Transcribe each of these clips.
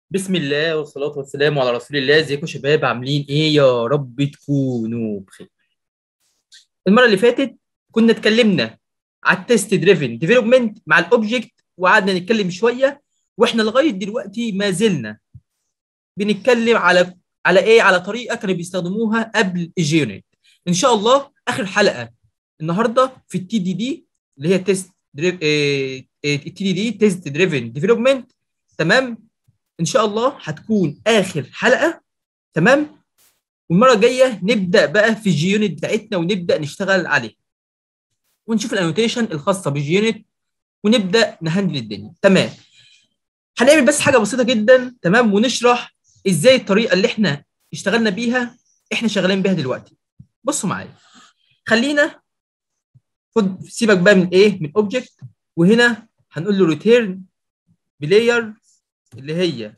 بسم الله والصلاة والسلام على رسول الله ازيكم يا شباب عاملين ايه يا رب تكونوا بخير المرة اللي فاتت كنا اتكلمنا على التست دريفن ديفلوبمنت مع الاوبجكت وقعدنا نتكلم شوية واحنا لغاية دلوقتي ما زلنا بنتكلم على على ايه على طريقة كانوا بيستخدموها قبل الجيونت ان شاء الله اخر حلقة النهارده في التي دي دي اللي هي تيست التي دي دي تيست دريفن ديفلوبمنت تمام ان شاء الله هتكون اخر حلقه تمام والمره الجايه نبدا بقى في الجي يونت بتاعتنا ونبدا نشتغل عليه ونشوف الانوتيشن الخاصه بالجي يونت ونبدا نهندل الدنيا تمام هنعمل بس حاجه بسيطه جدا تمام ونشرح ازاي الطريقه اللي احنا اشتغلنا بيها احنا شغالين بيها دلوقتي بصوا معايا خلينا خد سيبك بقى من ايه من اوبجكت وهنا هنقول له ريتيرن بلاير اللي هي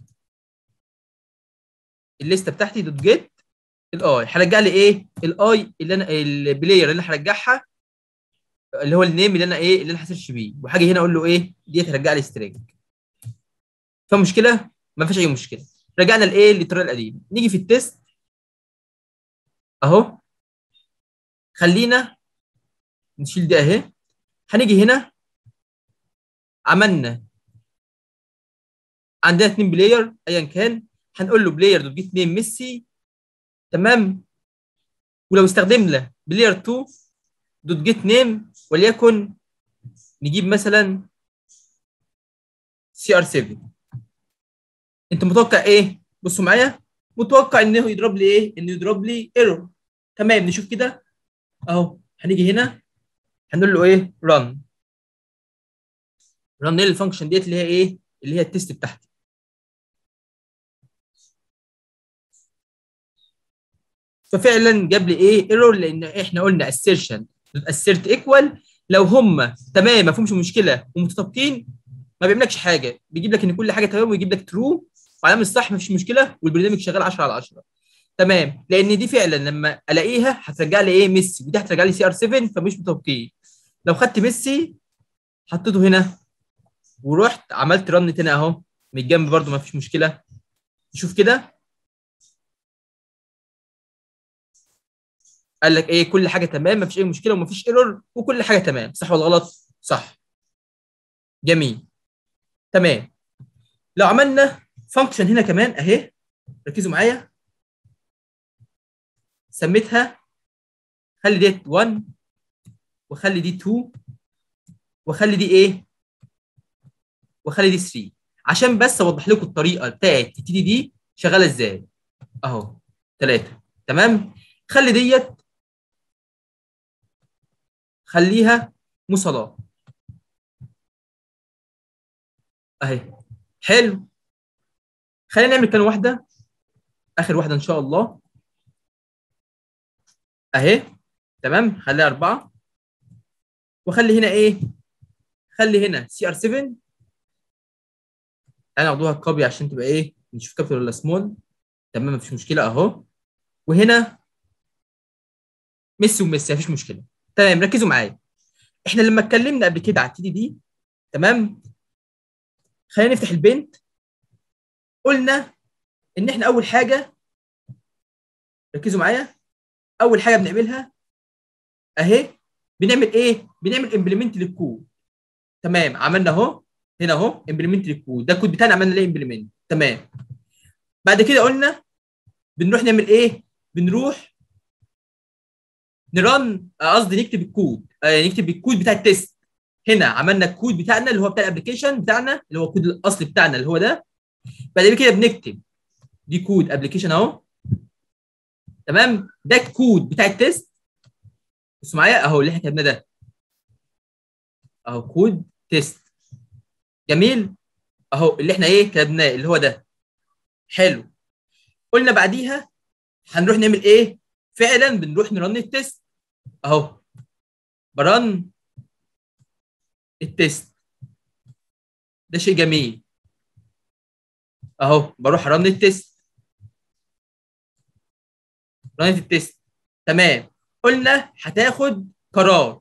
الليسته بتاعتي دوت جيت الاي هرجع لي ايه الاي اللي انا البلاير اللي هرجعها اللي هو النيم اللي انا ايه اللي انا هسيرش بيه وحاجه هنا اقول له ايه ديت هرجع لي سترينج فمشكله ما فيش اي مشكله رجعنا لايه للطريقه القديمه نيجي في التيست اهو خلينا نشيل ده اهي هنيجي هنا عملنا عندنا اثنين بلاير ايا كان هنقول له بلاير دوت جيت نيم ميسي تمام ولو استخدمنا بلاير 2 دوت جيت نيم وليكن نجيب مثلا سي ار 7 انت متوقع ايه؟ بصوا معايا متوقع انه يضرب لي ايه؟ انه يضرب لي ايرور تمام نشوف كده اهو هنيجي هنا هنقول له ايه؟ رن رن الفانكشن ديت اللي هي ايه؟ اللي هي التيست بتاعتي ففعلا جاب لي ايه ايرور لان احنا قلنا assertion assert ايكوال لو هم تمام ما فيهمش مشكله ومتطابقين ما بيعملكش حاجه بيجيب لك ان كل حاجه تمام ويجيب لك ترو وعلامه الصح ما فيش مشكله والبرنامج شغال 10 على 10 تمام لان دي فعلا لما الاقيها هترجع لي ايه ميسي ودي هترجع لي سي ار 7 فمش متطابقين لو خدت ميسي حطيته هنا ورحت عملت رن تاني اهو من الجنب برده ما فيش مشكله نشوف كده قال لك ايه كل حاجه تمام ما فيش اي مشكله وما فيش ايرور وكل حاجه تمام صح ولا غلط صح جميل تمام لو عملنا فانكشن هنا كمان اهي ركزوا معايا سميتها خلي ديت 1 وخلي دي 2 وخلي دي ايه وخلي دي 3 عشان بس اوضح لكم الطريقه بتاعت تي دي دي شغاله ازاي اهو 3 تمام خلي ديت خليها مصادات اهي حلو خلينا نعمل كان واحده اخر واحده ان شاء الله اهي تمام خليها اربعه وخلي هنا ايه خلي هنا سي ار 7 انا اخدوها كوبي عشان تبقى ايه نشوف كابيتال ولا سمول تمام مفيش مشكله اهو وهنا ميسي وميسي مفيش مشكله تمام ركزوا معايا احنا لما اتكلمنا قبل كده على التي دي دي تمام خلينا نفتح البنت قلنا ان احنا اول حاجه ركزوا معايا اول حاجه بنعملها اهي بنعمل ايه بنعمل امبلمنت للكود تمام عملنا اهو هنا اهو امبلمنت للكود ده الكود بتاعنا عملنا ليه امبلمنت تمام بعد كده قلنا بنروح نعمل ايه بنروح نرن قصدي نكتب الكود آه نكتب الكود بتاع التيست هنا عملنا الكود بتاعنا اللي هو بتاع الابلكيشن بتاعنا اللي هو الكود الاصلي بتاعنا اللي هو ده بعد كده بنكتب دي كود ابلكيشن اهو تمام ده الكود بتاع التيست بصوا معايا اهو اللي احنا كتبناه ده اهو كود تيست جميل اهو اللي احنا ايه كتبناه اللي هو ده حلو قلنا بعديها هنروح نعمل ايه فعلا بنروح نرن التيست اهو برن التيست ده شيء جميل اهو بروح رن التيست رن التيست تمام قلنا هتاخد قرار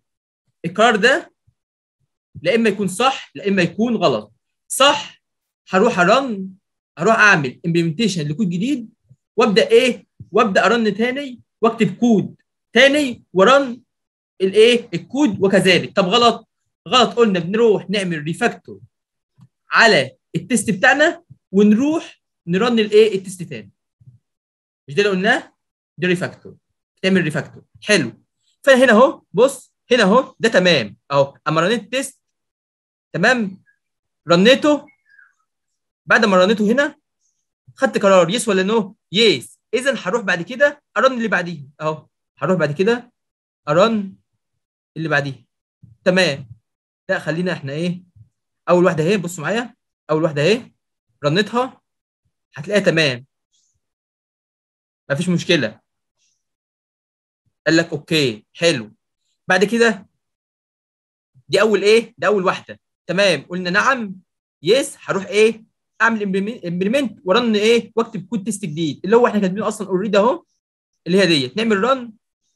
القرار ده لا اما يكون صح لا اما يكون غلط صح هروح ارن هروح اعمل امبلمنتيشن لكود جديد وابدا ايه وابدا ارن تاني واكتب كود تاني ورن الايه الكود وكذلك طب غلط غلط قلنا بنروح نعمل ريفاكتور على التست بتاعنا ونروح نرن الايه التست تاني مش ده اللي قلناه ده ريفاكتور تعمل ريفاكتور حلو فانا هنا اهو بص هنا اهو ده تمام اهو اما رنيت التست تمام رنيته بعد ما رنيته هنا خدت قرار يس ولا نو يس اذا هروح بعد كده ارن اللي بعديه اهو هروح بعد كده ارن اللي بعديه تمام لا خلينا احنا ايه اول واحده اهي بصوا معايا اول واحده اهي رنيتها هتلاقيها تمام مفيش مشكله قال لك اوكي حلو بعد كده دي اول ايه ده اول واحده تمام قلنا نعم يس هروح ايه اعمل امبلمنت ورن ايه واكتب كود تيست جديد اللي هو احنا كاتبينه اصلا اوريدي اهو اللي هي ديت نعمل رن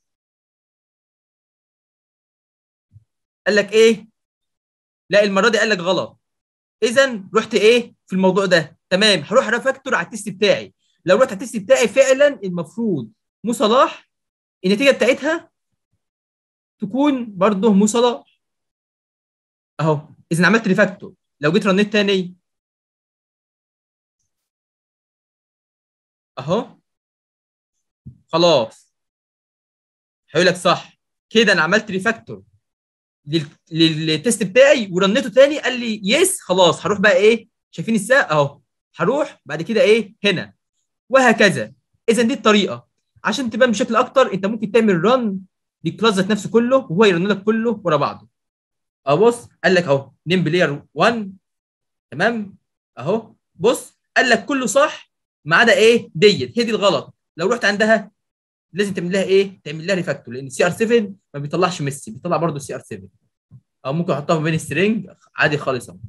قال لك ايه لا المره دي قال لك غلط اذا رحت ايه في الموضوع ده تمام هروح ريفاكتور على التيست بتاعي لو رحت على التيست بتاعي فعلا المفروض مو صلاح النتيجه بتاعتها تكون برضه مو صلاح اهو اذا عملت ريفاكتور لو جيت رنيت تاني اهو خلاص هيقول لك صح كده انا عملت ريفاكتور للتيست بتاعي ورنيته تاني قال لي يس خلاص هروح بقى ايه شايفين الساعه اهو هروح بعد كده ايه هنا وهكذا اذا دي الطريقه عشان تبان بشكل اكتر انت ممكن تعمل رن للكلاس ذات نفسه كله وهو يرن لك كله ورا بعضه اهو بص قال لك اهو نيم بلاير 1 تمام اهو بص قال لك كله صح ما عدا ايه ديت هي دي الغلط لو رحت عندها لازم تعمل لها ايه تعمل لها ريفاكتور لان السي ار 7 ما بيطلعش ميسي بيطلع برضه السي ار 7 او ممكن احطها ما بين سترينج عادي خالص اهو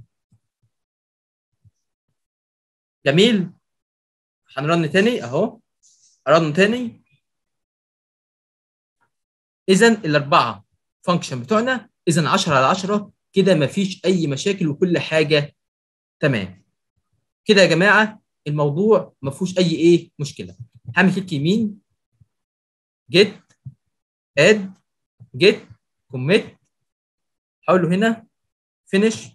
جميل هنرن تاني اهو رن تاني اذا الاربعه فانكشن بتوعنا اذا 10 على 10 كده ما فيش اي مشاكل وكل حاجه تمام كده يا جماعه الموضوع ما فيهوش اي ايه مشكله هعمل كليك يمين جيت اد جيت كوميت هقول له هنا فينيش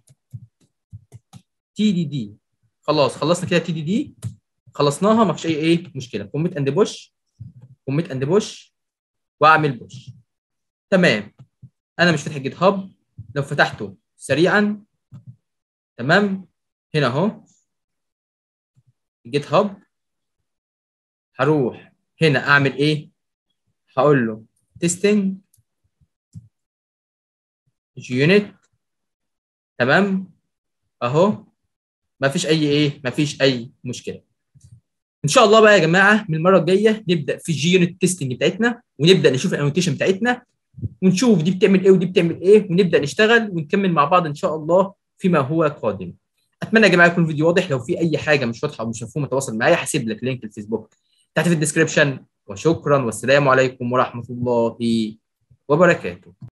تي دي دي خلاص خلصنا كده تي دي دي خلصناها ما فيش اي ايه مشكله كوميت اند بوش كوميت اند بوش واعمل بوش تمام انا مش فاتح جيت هاب لو فتحته سريعا تمام هنا اهو جيت هاب هروح هنا اعمل ايه هقول له تيستنج يونت تمام اهو ما فيش اي ايه ما فيش اي مشكله ان شاء الله بقى يا جماعه من المره الجايه نبدا في الجي يونت تيستنج بتاعتنا ونبدا نشوف الانوتيشن بتاعتنا ونشوف دي بتعمل ايه ودي بتعمل ايه ونبدا نشتغل ونكمل مع بعض ان شاء الله فيما هو قادم اتمنى يا جماعه يكون الفيديو واضح لو في اي حاجه مش واضحه او مش مفهومه تواصل معايا هسيب لك لينك الفيسبوك تحت في الديسكربشن وشكرا والسلام عليكم ورحمه الله وبركاته